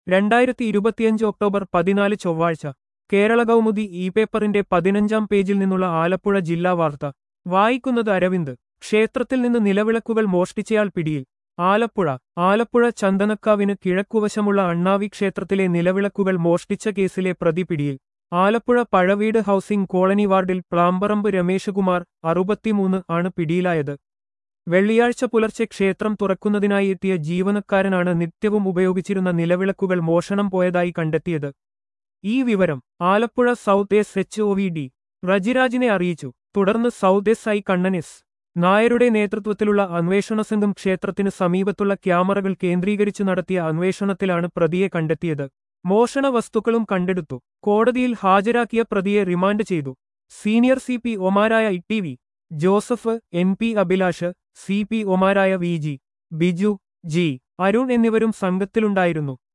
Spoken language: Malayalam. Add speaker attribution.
Speaker 1: രണ്ടായിരത്തി ഇരുപത്തിയഞ്ച് ഒക്ടോബർ പതിനാല് ചൊവ്വാഴ്ച കേരള കൗമുദി ഇ പേപ്പറിന്റെ പതിനഞ്ചാം പേജിൽ നിന്നുള്ള ആലപ്പുഴ ജില്ലാ വാർത്ത വായിക്കുന്നത് അരവിന്ദ് ക്ഷേത്രത്തിൽ നിന്ന് നിലവിളക്കുകൾ മോഷ്ടിച്ചയാൾ പിടിയിൽ ആലപ്പുഴ ആലപ്പുഴ ചന്ദനക്കാവിന് കിഴക്കുവശമുള്ള അണ്ണാവി ക്ഷേത്രത്തിലെ നിലവിളക്കുകൾ മോഷ്ടിച്ച കേസിലെ പ്രതി പിടിയിൽ ആലപ്പുഴ പഴവീട് ഹൌസിംഗ് കോളനി വാർഡിൽ പ്ലാമ്പറമ്പ് രമേശകുമാർ അറുപത്തിമൂന്ന് ആണ് പിടിയിലായത് വെള്ളിയാഴ്ച പുലർച്ചെ ക്ഷേത്രം തുറക്കുന്നതിനായി എത്തിയ ജീവനക്കാരനാണ് നിത്യവും ഉപയോഗിച്ചിരുന്ന നിലവിളക്കുകൾ മോഷണം പോയതായി കണ്ടെത്തിയത് ഈ വിവരം Alappuzha south S H O V D റജിരാജിനെ അറിയിച്ചു തുടർന്ന് south S I Kannan S നായരുടെ നേതൃത്വത്തിലുള്ള അന്വേഷണ സംഘം ക്ഷേത്രത്തിന് സമീപത്തുള്ള ക്യാമറകൾ കേന്ദ്രീകരിച്ചു നടത്തിയ അന്വേഷണത്തിലാണ് പ്രതിയെ കണ്ടെത്തിയത് മോഷണ വസ്തുക്കളും കണ്ടെടുത്തു കോടതിയിൽ ഹാജരാക്കിയ പ്രതിയെ റിമാൻഡ് ചെയ്തു സീനിയർ സി പി ഒമാരായ E V Joseph N P Abhilash C P ഒമാരായ V G Biju G Arun എന്നിവരും സംഘത്തിലുണ്ടായിരുന്നു